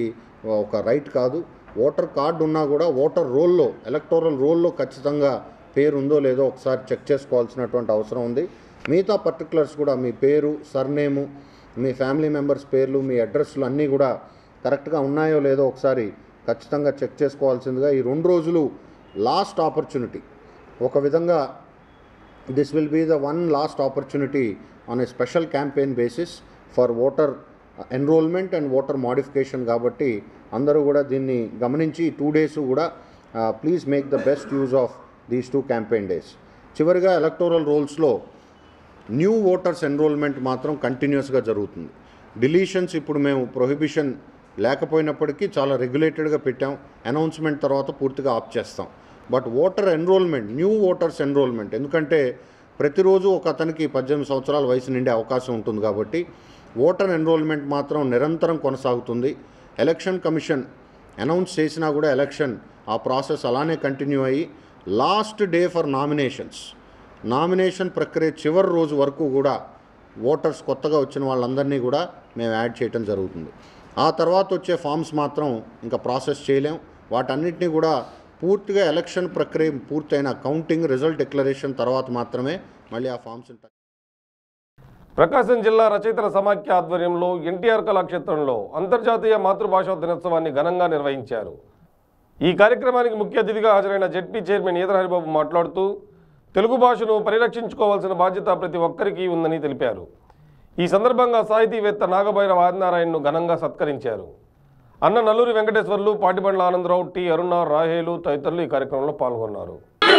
ఒక రైట్ కాదు ఓటర్ కార్డు ఉన్నా కూడా ఓటర్ రోల్లో ఎలక్టోరల్ రోల్లో ఖచ్చితంగా పేరు ఉందో లేదో ఒకసారి చెక్ చేసుకోవాల్సినటువంటి అవసరం ఉంది మిగతా పర్టికులర్స్ కూడా మీ పేరు సర్నేము మీ ఫ్యామిలీ మెంబర్స్ పేర్లు మీ అడ్రస్లు అన్నీ కూడా కరెక్ట్గా ఉన్నాయో లేదో ఒకసారి ఖచ్చితంగా చెక్ చేసుకోవాల్సిందిగా ఈ రెండు రోజులు లాస్ట్ ఆపర్చునిటీ ఒక విధంగా this will be the one last opportunity on a special campaign basis for voter enrolment and voter modification కాబట్టి అందరూ కూడా దీన్ని గమనించి టూ డేస్ కూడా please make the best use of these two campaign days చివరిగా ఎలక్టోరల్ రోల్స్లో న్యూ ఓటర్స్ ఎన్రోల్మెంట్ మాత్రం కంటిన్యూస్గా జరుగుతుంది డిలీషన్స్ ఇప్పుడు మేము ప్రొహిబిషన్ లేకపోయినప్పటికీ చాలా రెగ్యులేటెడ్గా పెట్టాం అనౌన్స్మెంట్ తర్వాత పూర్తిగా ఆఫ్ చేస్తాం but voter enrolment new voters enrolment ఎందుకంటే ప్రతిరోజు ఒక అతనికి పద్దెనిమిది సంవత్సరాల వయసు నిండే అవకాశం ఉంటుంది కాబట్టి ఓటర్ ఎన్రోల్మెంట్ మాత్రం నిరంతరం కొనసాగుతుంది ఎలక్షన్ కమిషన్ అనౌన్స్ చేసినా కూడా ఎలక్షన్ ఆ ప్రాసెస్ అలానే కంటిన్యూ అయ్యి last day for nominations nomination ప్రక్రియ చివరి రోజు వరకు కూడా ఓటర్స్ కొత్తగా వచ్చిన వాళ్ళందరినీ కూడా మేము యాడ్ చేయటం జరుగుతుంది ఆ తర్వాత వచ్చే ఫామ్స్ మాత్రం ఇంకా ప్రాసెస్ చేయలేం వాటన్నిటిని కూడా పూర్తిగా ఎలక్షన్ ప్రక్రియ పూర్తయిన కౌంటింగ్ రిజల్ట్ డిక్లరేషన్ తర్వాత మాత్రమే మళ్ళీ ఆ ఫామ్స్ ప్రకాశం జిల్లా రచయితల సమాఖ్య ఆధ్వర్యంలో ఎన్టీఆర్ కళాక్షేత్రంలో అంతర్జాతీయ మాతృభాషా దినోత్సవాన్ని ఘనంగా నిర్వహించారు ఈ కార్యక్రమానికి ముఖ్య అతిథిగా హాజరైన జెడ్పీ చైర్మన్ ఈదర హరిబాబు మాట్లాడుతూ తెలుగు భాషను పరిరక్షించుకోవాల్సిన బాధ్యత ప్రతి ఒక్కరికి ఉందని తెలిపారు ఈ సందర్భంగా సాహితీవేత్త నాగభైరవ ఆదినారాయణను ఘనంగా సత్కరించారు అన్న నల్లూరి వెంకటేశ్వర్లు పాటిబండ్ల ఆనందరావు టి అరుణ రాహేలు తదితరులు ఈ కార్యక్రమంలో పాల్గొన్నారు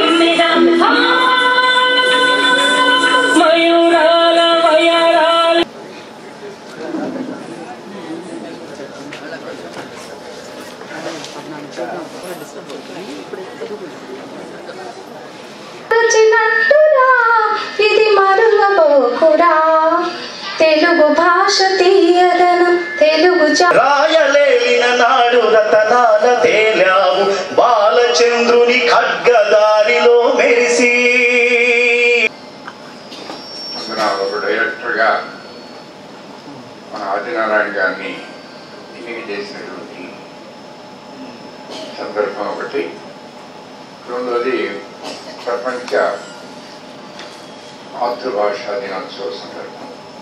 వచ్చినట్టురా ఇది మరువబోకురా తెలుగు భాష తీయదనం తెలుగు జా రాయలేలిన నాడు రతనాల తేలావు బాలచంద్రుని ఖడ్గదారిలో మెరిసి అందున ఒక డైరెక్టర్గా మన ఆదినారాయణ గారిని ఎన్నిక చేసినటువంటి సందర్భం ఒకటి రెండోది ప్రపంచ మాతృభాషా దినోత్సవ సందర్భం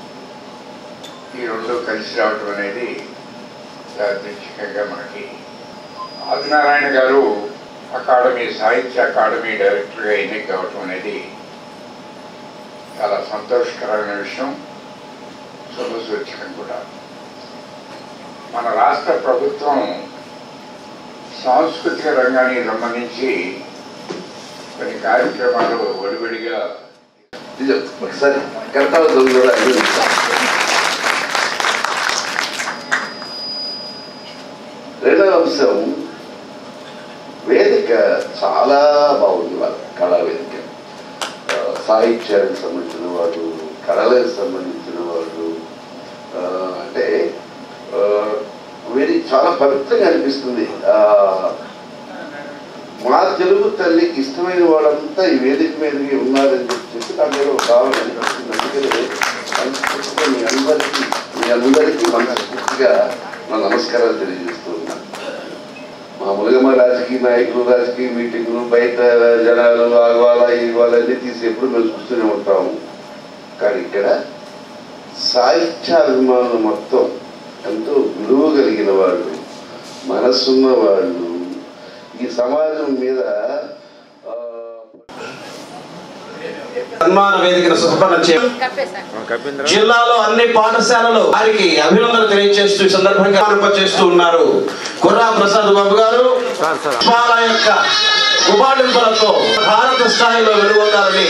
ఈ రెండు కలిసి రావడం అనేది యాదృచ్ఛికంగా మనకి ఆదినారాయణ గారు అకాడమీ సాహిత్య అకాడమీ డైరెక్టర్గా ఎన్నిక కావటం అనేది చాలా సంతోషకరమైన విషయం శుభసూచకం కూడా మన రాష్ట్ర ప్రభుత్వం సాంస్కృతిక రంగానికి సంబంధించి కొన్ని కార్యక్రమాలు వడివడిగా నిజం ఒకసారి కర్తవ్యం కూడా రెండవ అంశం వేదిక చాలా బాగుంది వాళ్ళ కళా వేదిక ఆ, సాహిత్యానికి సంబంధించిన వాళ్ళు కళలకు సంబంధించిన వాళ్ళు ఆ, అంటే ఆ, వేదిక చాలా పవిత్రంగా అనిపిస్తుంది ఆ, మా తెలుగు తల్లికి ఇష్టమైన వాళ్ళంతా ఈ వేదిక మీదకి ఉన్నారని చెప్పి నాకు ఏదో ఒక భావన అనిపిస్తుంది అందుకని మనస్ఫూర్తిగా మీ అందరికీ మీ అందరికీ మనస్ఫూర్తిగా నా నమస్కారాలు తెలియజేస్తూ ఉన్నాను మామూలుగా మా రాజకీయ నాయకులు రాజకీయ మీటింగులు బయట జనాలు ఆగవాల ఇవాళ అన్ని తీసి ఎప్పుడు మేము చూస్తూనే ఉంటాము కానీ ఇక్కడ సాహిత్యాభిమానులు మొత్తం ఎంతో విలువ కలిగిన వాళ్ళు మనసున్న వాళ్ళు ఈ సమాజం మీద సన్మాన వేదికను సుఖపరం చే జిల్లాలో అన్ని పాఠశాలలు వారికి అభినందనలు తెలియజేస్తూ ఈ సందర్భంగా చేస్తూ ఉన్నారు కుర్రా ప్రసాద్ బాబు గారు వాళ్ళ యొక్క ఉపాధింపులతో భారత స్థాయిలో వెలుగొందాలని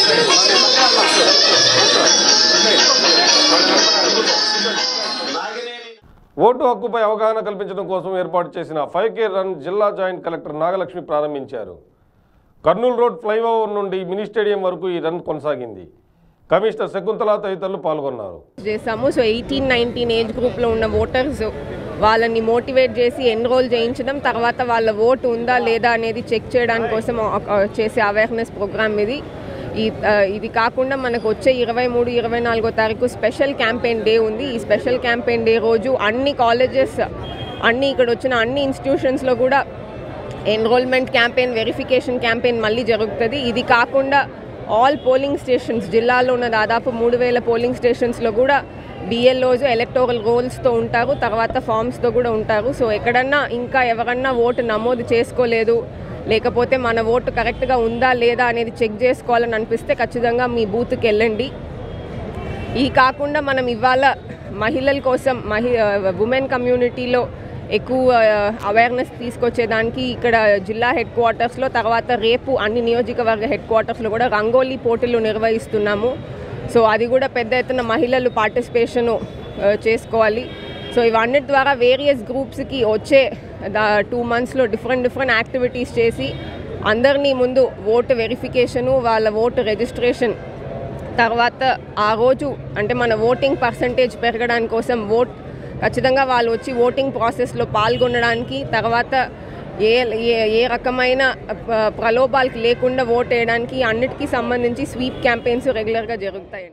ఓటు హక్కుపై అవగాహన కల్పించడం కోసం ఏర్పాటు చేసిన ఫైవ్ కే రన్ జిల్లా జాయింట్ కలెక్టర్ నాగలక్ష్మి ప్రారంభించారు కర్నూలు రోడ్ ఫ్లైఓవర్ నుండి మినీ స్టేడియం వరకు ఈ రన్ కొనసాగింది కమిషనర్ శకుంతల తదితరులు పాల్గొన్నారు చేసాము సో ఎయిటీన్ నైన్టీన్ ఏజ్ గ్రూప్లో ఉన్న ఓటర్స్ వాళ్ళని మోటివేట్ చేసి ఎన్రోల్ చేయించడం తర్వాత వాళ్ళ ఓటు ఉందా లేదా అనేది చెక్ చేయడానికి కోసం ఒక- చేసే అవేర్నెస్ ప్రోగ్రామ్ ఇది ఈ ఆ, ఇది కాకుండా మనకు వచ్చే ఇరవై మూడు ఇరవై నాలుగో తారీఖు స్పెషల్ క్యాంపెయిన్ డే ఉంది ఈ స్పెషల్ క్యాంపెయిన్ డే రోజు అన్ని కాలేజెస్ అన్ని ఇక్కడ వచ్చిన అన్ని ఇన్స్టిట్యూషన్స్లో కూడా ఎన్రోల్మెంట్ క్యాంపెయిన్ వెరిఫికేషన్ క్యాంపెయిన్ మళ్ళీ జరుగుతుంది ఇది కాకుండా ఆల్ పోలింగ్ స్టేషన్స్ జిల్లాలో ఉన్న దాదాపు మూడు వేల పోలింగ్ స్టేషన్స్లో కూడా బిఎల్ఓస్ ఎలక్టోరల్ రోల్స్తో ఉంటారు తర్వాత ఫామ్స్తో కూడా ఉంటారు సో ఎక్కడన్నా ఇంకా ఎవరన్నా ఓటు నమోదు చేసుకోలేదు లేకపోతే మన ఓటు కరెక్ట్గా ఉందా లేదా అనేది చెక్ చేసుకోవాలని అనిపిస్తే ఖచ్చితంగా మీ బూత్కి వెళ్ళండి ఈ కాకుండా మనం ఇవాళ మహిళల కోసం మహి ఉమెన్ కమ్యూనిటీలో ఎక్కువ అవేర్నెస్ తీసుకొచ్చేదానికి ఇక్కడ జిల్లా హెడ్ క్వార్టర్స్లో తర్వాత రేపు అన్ని నియోజకవర్గ హెడ్ క్వార్టర్స్లో కూడా రంగోలీ పోటీలు నిర్వహిస్తున్నాము సో అది కూడా పెద్ద ఎత్తున మహిళలు పార్టిసిపేషను చేసుకోవాలి సో ఇవన్నిటి ద్వారా వేరియస్ గ్రూప్స్కి వచ్చే టూ మంత్స్లో డిఫరెంట్ డిఫరెంట్ యాక్టివిటీస్ చేసి అందరినీ ముందు ఓటు వెరిఫికేషను వాళ్ళ ఓటు రిజిస్ట్రేషన్ తర్వాత ఆ రోజు అంటే మన ఓటింగ్ పర్సంటేజ్ పెరగడానికి కోసం ఓట్ ఖచ్చితంగా వాళ్ళు వచ్చి ఓటింగ్ ప్రాసెస్లో పాల్గొనడానికి తర్వాత ఏ ఏ ఏ రకమైన ప- ప్రలోభాలకు లేకుండా ఓట్ వేయడానికి అన్నిటికీ సంబంధించి స్వీప్ క్యాంపెయిన్స్ రెగ్యులర్గా జరుగుతాయండి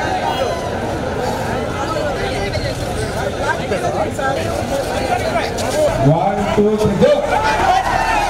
One, two, three, go!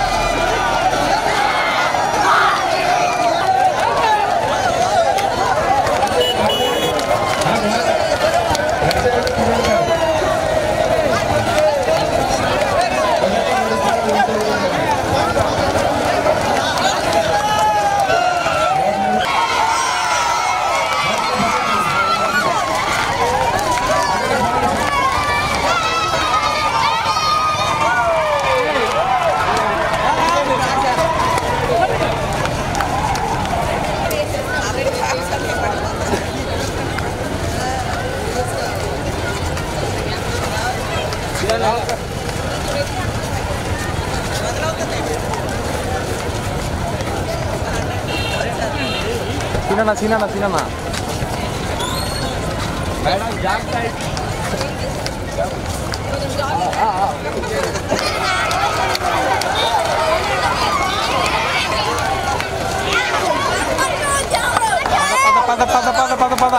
సీనన్న సీనన్న సీనన్న పద పద పద పద పద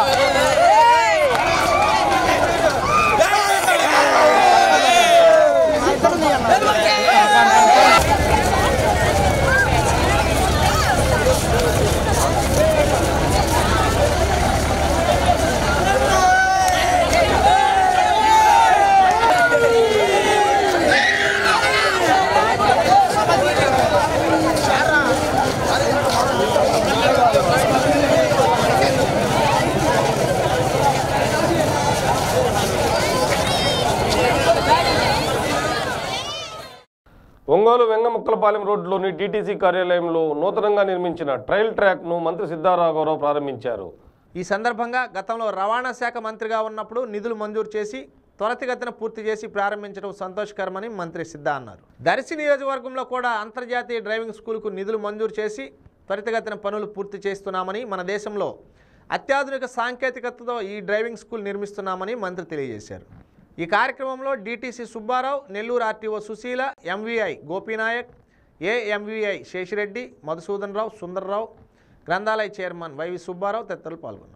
ఒంగోలు వెంగముక్కలపాలెం రోడ్లోని టీటీసీ కార్యాలయంలో నూతనంగా నిర్మించిన ట్రయల్ ట్రాక్ను మంత్రి సిద్ధారాఘవరావు ప్రారంభించారు ఈ సందర్భంగా గతంలో రవాణా శాఖ మంత్రిగా ఉన్నప్పుడు నిధులు మంజూరు చేసి త్వరితగతిన పూర్తి చేసి ప్రారంభించడం సంతోషకరమని మంత్రి సిద్ధా అన్నారు దర్శి నియోజకవర్గంలో కూడా అంతర్జాతీయ డ్రైవింగ్ స్కూల్కు నిధులు మంజూరు చేసి త్వరితగతిన పనులు పూర్తి చేస్తున్నామని మన దేశంలో అత్యాధునిక సాంకేతికతతో ఈ డ్రైవింగ్ స్కూల్ నిర్మిస్తున్నామని మంత్రి తెలియజేశారు ఈ కార్యక్రమంలో DTC Subbarao Nellore RTO Sushila MVI Gopinayak AMVI Seshireddy Madhusudan Rao Sundarrao గ్రంథాలయ చైర్మన్ వైవి సుబ్బారావు తదితరులు పాల్గొన్నారు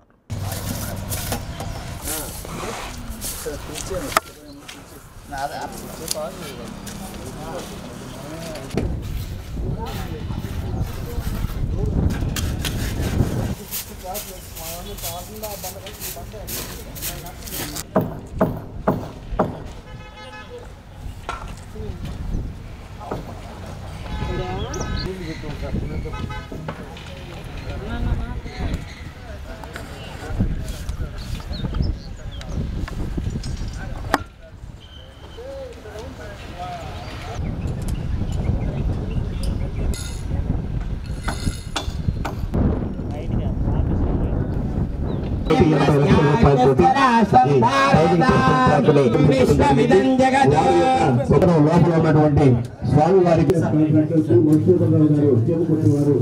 సదనం లోపల ఉన్నటువంటి స్వామి వారికి మధుసూదనరావు గారు చేపకొట్టి వారు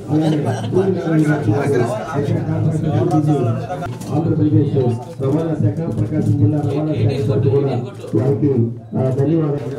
ఆంధ్రప్రదేశ్ రవాణా శాఖ ప్రకాశం జిల్లా రవాణా శాఖ తరఫు కూడా వారికి ఆ, ధన్యవాదాలు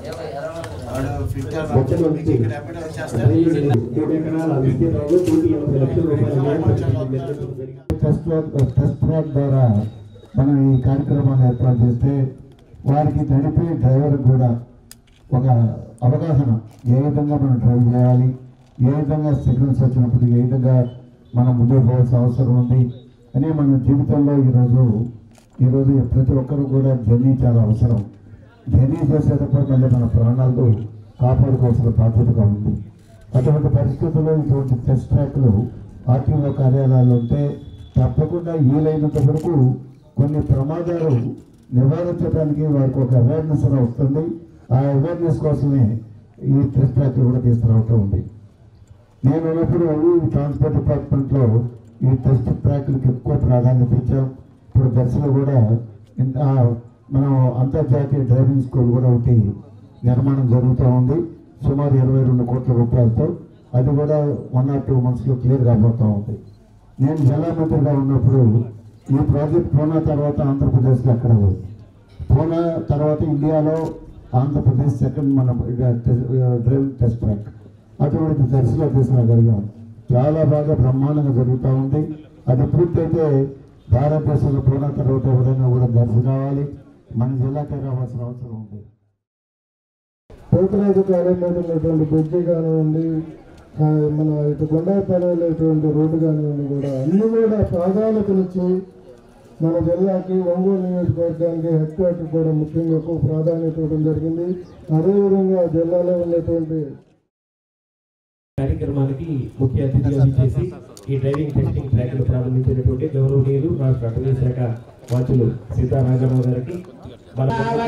మొత్తం వచ్చి కోటి ఎకరాల విస్తీర్ణంలో కోటి ఎనభై లక్షల రూపాయల టెస్ట్ ట్రాక్ టెస్ట్ ట్రాక్ ద్వారా మనం ఈ కార్యక్రమాన్ని ఏర్పాటు చేస్తే వారికి నడిపే డ్రైవర్ కూడా ఒక అవగాహన ఏ విధంగా మనం డ్రైవ్ చేయాలి ఏ విధంగా సిగ్నల్స్ వచ్చినప్పుడు ఏ విధంగా మనం ముందుకు పోవాల్సిన అవసరం ఉంది అని మన జీవితంలో ఈరోజు ఈరోజు ప్రతి ఒక్కరు కూడా జర్నీ చాలా అవసరం జర్నీ చేసేటప్పుడు మళ్ళీ మన ప్రాణాలు కాపాడుకోవాల్సిన బాధ్యతగా ఉంది అటువంటి పరిస్థితుల్లో ఇటువంటి టెస్ట్ ట్రాక్లు ఆర్టీఓ కార్యాలయాలు ఉంటే తప్పకుండా వీలైనంత వరకు కొన్ని ప్రమాదాలు నివారించడానికి వారికి ఒక అవేర్నెస్ వస్తుంది ఆ అవేర్నెస్ కోసమే ఈ టెస్ట్ ట్రాక్లు కూడా తీసుకురావటం ఉంది నేను ఉన్నప్పుడు ఈ ట్రాన్స్పోర్ట్ డిపార్ట్మెంట్లో ఈ టెస్ట్ ట్రాక్లకు ఎక్కువ ప్రాధాన్యత ఇచ్చాం ఇప్పుడు దశలో కూడా ఇంత మనం అంతర్జాతీయ డ్రైవింగ్ స్కూల్ కూడా ఒకటి నిర్మాణం జరుగుతూ ఉంది సుమారు ఇరవై రెండు కోట్ల రూపాయలతో అది కూడా వన్ ఆర్ టూ మంత్స్లో క్లియర్ కాబోతూ ఉంది నేను జిల్లా మంత్రిగా ఉన్నప్పుడు ఈ ప్రాజెక్ట్ పూనా తర్వాత ఆంధ్రప్రదేశ్లో ఎక్కడ ఉంది పూనా తర్వాత ఇండియాలో ఆంధ్రప్రదేశ్ సెకండ్ మన డ్రైవింగ్ టెస్ట్ ట్రాక్ అటువంటి దర్శలో తీసుకురాగలిగాం చాలా బాగా బ్రహ్మాండంగా జరుగుతూ ఉంది అది పూర్తయితే భారతదేశంలో పూనా తర్వాత ఎవరైనా కూడా దర్శ కావాలి మన జిల్లాకే రావాల్సిన అవసరం ఉంది పోతురాజు కాలం మీద ఉన్నటువంటి బ్రిడ్జి కానివ్వండి ఆ, మన ఇటు కొండాపల్లి వెళ్ళేటువంటి రోడ్డు కానివ్వండి కూడా అన్ని కూడా ప్రాధాన్యతనిచ్చి మన జిల్లాకి ఒంగోలు నియోజకవర్గానికి హెడ్ క్వార్టర్ కూడా ముఖ్యంగా ఎక్కువ ప్రాధాన్యత ఇవ్వడం జరిగింది అదేవిధంగా జిల్లాలో ఉన్నటువంటి కార్యక్రమానికి ముఖ్య అతిథిగా చేసి ఈ డ్రైవింగ్ టెస్టింగ్ ట్రాక్ను ప్రారంభించినటువంటి గౌరవనీయులు రాష్ట్ర అటవీ శాఖ మంత్రులు సీతారామరావు గారికి మన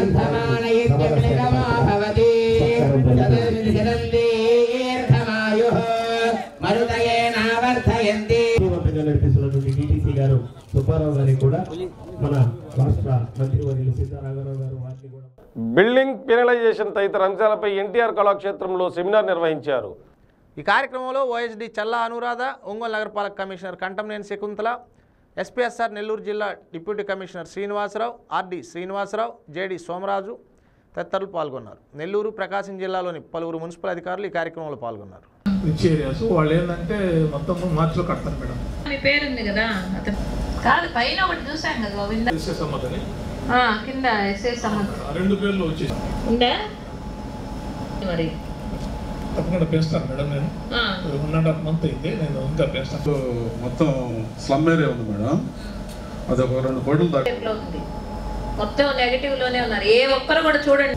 విజయవంతంగా నడిపిస్తున్నటువంటి డిటిసి గారు సుబ్బారావు గారికి కూడా మన రాష్ట్ర మంత్రివర్యులు సీతారామరావు గారు వారిని కూడా బిల్డింగ్ పెనలైజేషన్ తదితర అంశాలపై ఎన్టీఆర్ కళాక్షేత్రంలో సెమినార్ నిర్వహించారు ఈ కార్యక్రమంలో ఓఎస్డి చల్లా అనురాధ ఒంగోలు నగరపాలక కమిషనర్ కంటంనేని శకుంతల ఎస్పీఎస్ఆర్ నెల్లూరు జిల్లా deputy commissioner Srinivasarao RD Srinivasarao JD Somaraju తదితరులు పాల్గొన్నారు నెల్లూరు ప్రకాశం జిల్లాలోని పలువురు మున్సిపల్ అధికారులు ఈ కార్యక్రమంలో పాల్గొన్నారు రిచ్ ఏరియాస్ వాళ్ళు ఏంటంటే మొత్తం మార్చిలో కడతారు మేడం మీ పేరుంది కదా అతను కాదు పైన ఒకటి చూసాం కదా గోవింద ఎస్ఎస్ అమ్మదని ఆ, కింద ఎస్ఎస్ సమ్మత్ ఆ రెండు పేర్లు వచ్చేసి ఉందా మరి తప్పకుండా పెంచుతాను మేడం నేను ఆ. వన్ అండ్ హాఫ్ మంత్ అయింది నేను ఇంకా పెంచుతాను మొత్తం స్లమ్ ఏరియా ఉంది మేడం అది ఒక రెండు కోట్లు దాకా నెగటివ్ లో ఉంది మొత్తం నెగటివ్ లోనే ఉన్నారు ఏ ఒక్కరు కూడా చూడండి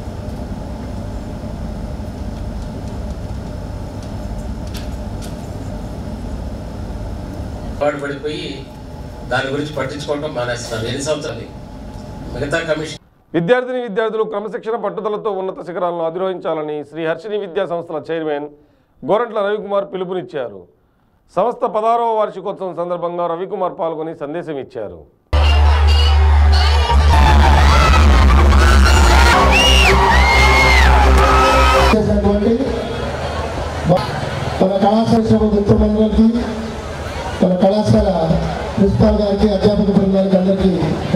అలవాటు పడిపోయి దాని గురించి పట్టించుకోవడం మానేస్తున్నారు ఎన్ని సంవత్సరాలు మిగతా కమిషన్ విద్యార్థిని విద్యార్థులు క్రమశిక్షణ పట్టుదలతో ఉన్నత శిఖరాలను అధిరోహించాలని శ్రీ హర్షిని విద్యా సంస్థల చైర్మన్ గోరంట్ల రవికుమార్ పిలుపునిచ్చారు సంస్థ పదహారవ వార్షికోత్సవం సందర్భంగా రవికుమార్ పాల్గొని సందేశం ఇచ్చారు చేసినటువంటి మన కళాశాల మిత్రులందరికీ మన కళాశాల ప్రిన్సిపాల్ గారికి అధ్యాపక బృందానికి అందరికీ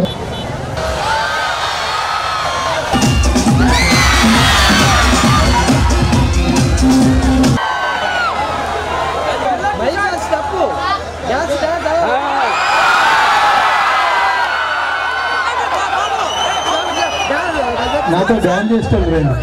నాతో డ్యాన్స్ చేస్తాను రండి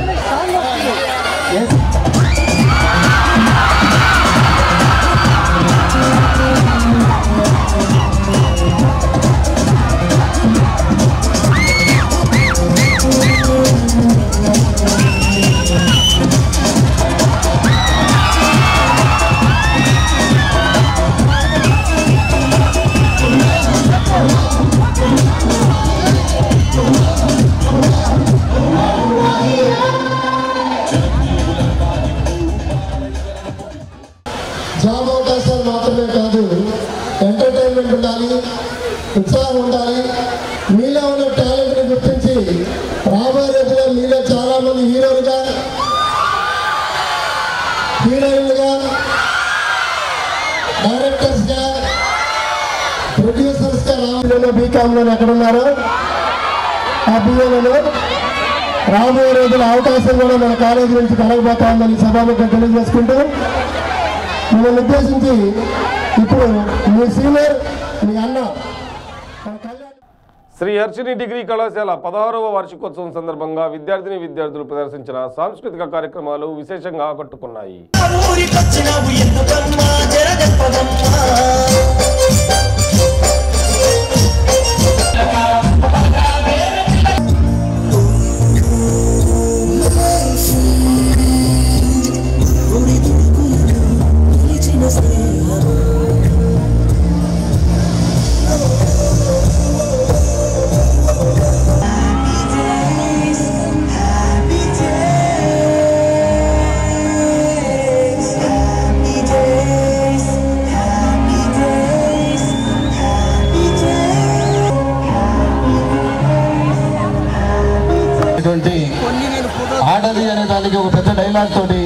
జాబ్ అవకాశాలు మాత్రమే కాదు ఎంటర్టైన్మెంట్ ఉండాలి ఉత్సాహం ఉండాలి మీలో ఉన్న టాలెంట్ని గుర్తించి రాబోయే రోజుల్లో మీలో చాలా మంది హీరోలుగా హీరోయిన్లుగా డైరెక్టర్స్గా ప్రొడ్యూసర్స్గా రాబోయే బీకామ్లో ఎక్కడున్నారో ఆ బియ్యంలో రాబోయే రోజుల అవకాశం కూడా మన కాలేజీ నుంచి కలగబోతా సభాముఖం తెలియజేసుకుంటూ మిమ్మల్ని ఉద్దేశించి ఇప్పుడు మీ సీనియర్ మీ అన్న శ్రీ హర్షిని డిగ్రీ కళాశాల పదహారవ వార్షికోత్సవం సందర్భంగా విద్యార్థిని విద్యార్థులు ప్రదర్శించిన సాంస్కృతిక కార్యక్రమాలు విశేషంగా ఆకట్టుకున్నాయి ఇటువంటి ఆడది అనే దానికి ఒక పెద్ద డైలాగ్ తోటి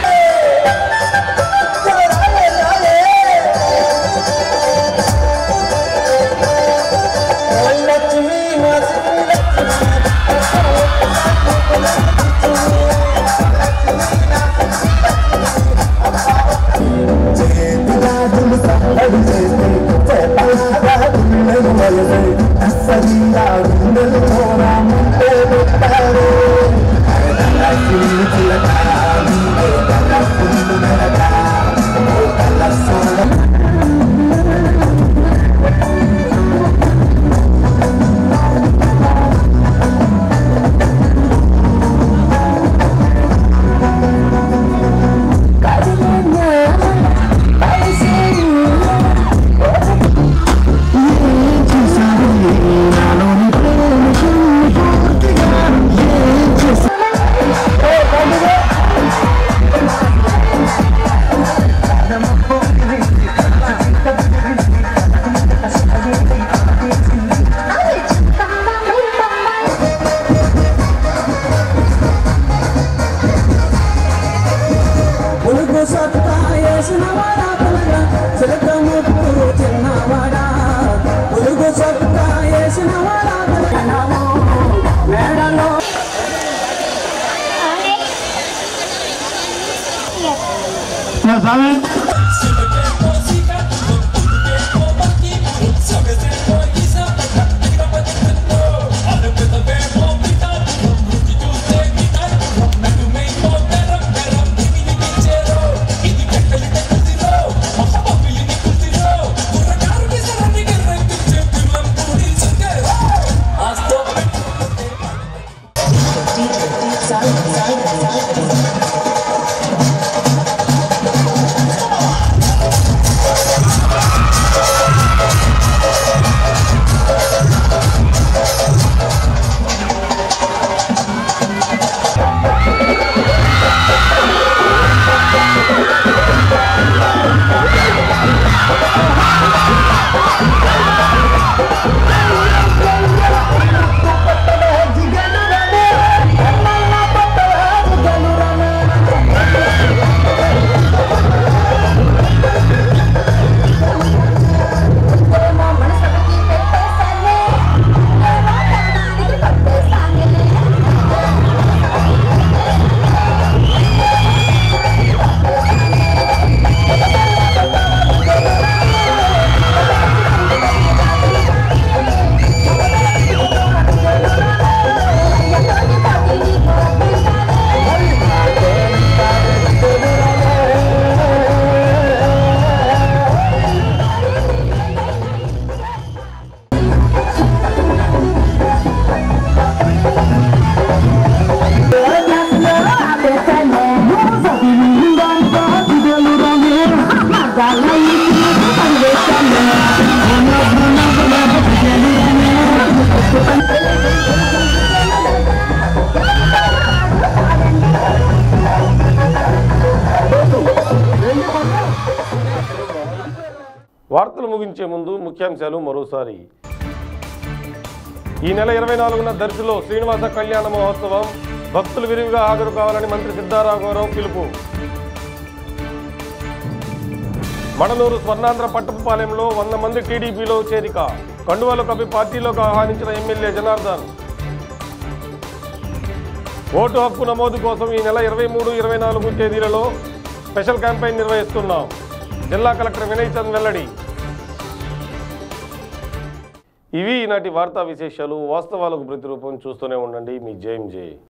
ఉలుగు సత్తా వేసినవాడా పిల్లగా చిలకముట్టు చిన్నవాడా ఉలుగు సత్తా వేసినవాడా పిల్లగా మేడలో వార్తలు ముగించే ముందు ముఖ్యాంశాలు మరోసారి ఈ నెల ఇరవై నాలుగున దర్శిలో శ్రీనివాస కళ్యాణ మహోత్సవం భక్తులు విరివిగా హాజరు కావాలని మంత్రి సిద్ధారాఘవరావు పిలుపు మడనూరు స్వర్ణాంధ్ర పట్టపుపాలెంలో వంద మంది టీడీపీలో చేరిక కండువాలు కప్పి పార్టీలోకి ఆహ్వానించిన ఎమ్మెల్యే జనార్దన్ ఓటు హక్కు నమోదు కోసం ఈ నెల ఇరవై మూడు ఇరవై నాలుగు తేదీలలో స్పెషల్ క్యాంపెయిన్ నిర్వహిస్తున్నాం జిల్లా కలెక్టర్ వినయ్ చంద్ వెల్లడి ఇవి ఈనాటి వార్తా విశేషాలు వాస్తవాలకు ప్రతిరూపం చూస్తూనే ఉండండి మీ జేఎం జే